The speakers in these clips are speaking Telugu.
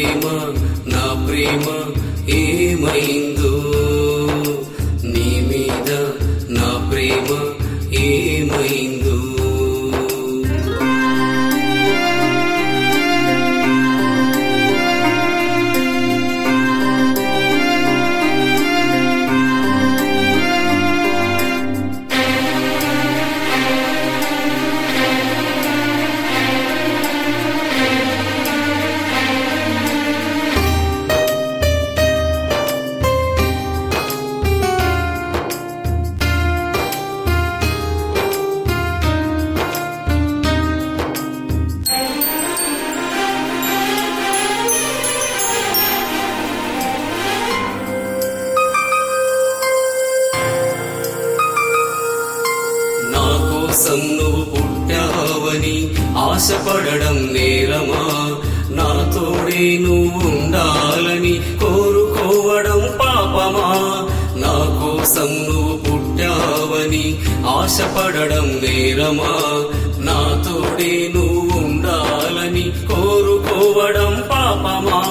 ప్రేమ నా ప్రేమ ఏమైందో నీ మీద నా ప్రేమ ఏమైందో నా కోసం నువ్వు పుట్టావని ఆశపడడం నేరమా నా తోడే నువ్వు ఉండాలని కోరుకోవడం పాపమా నా కోసం నువ్వు పుట్టావని ఆశపడడం నేరమా నా తోడే నువ్వు ఉండాలని కోరుకోవడం పాపమా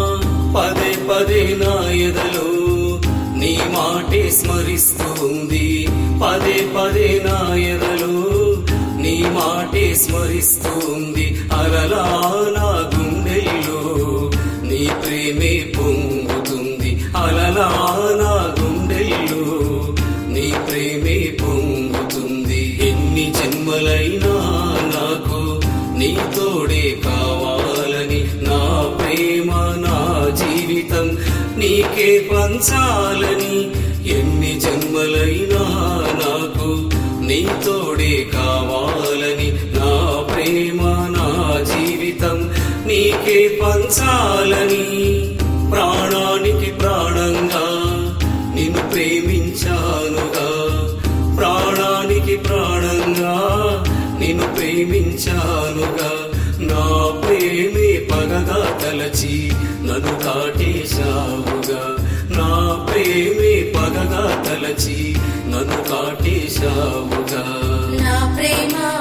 పదే పదే నా ఎదలో నీ మాటే స్మరిస్తుంది పదే పదే నా ఎదలో నీ మాటే స్మరిస్తుంది అలలా నా గుండెల్లో నీ ప్రేమే పొంగుతుంది అలలా నా గుండెల్లో నీ ప్రేమే పొంగుతుంది ఎన్ని జన్మలైనా నాకు నీ తోడే కావాలని నా ప్రేమ నా జీవితం నీకే పంచాలని ఎన్ని జన్మలైనా నాకు నీ తోడే కావాలని నా ప్రేమ నా జీవితం నీకే పంచాలని ప్రాణానికి ప్రాణంగా నిన్ను ప్రేమించానుగా ప్రాణానికి ప్రాణంగా నిన్ను ప్రేమించానుగా నా ప్రేమే పగగా తలచి నన్ను కాటేశావుగా నా ప్రేమే పగగా తలచి నన్ను కాటేశావుగా నా ప్రేమ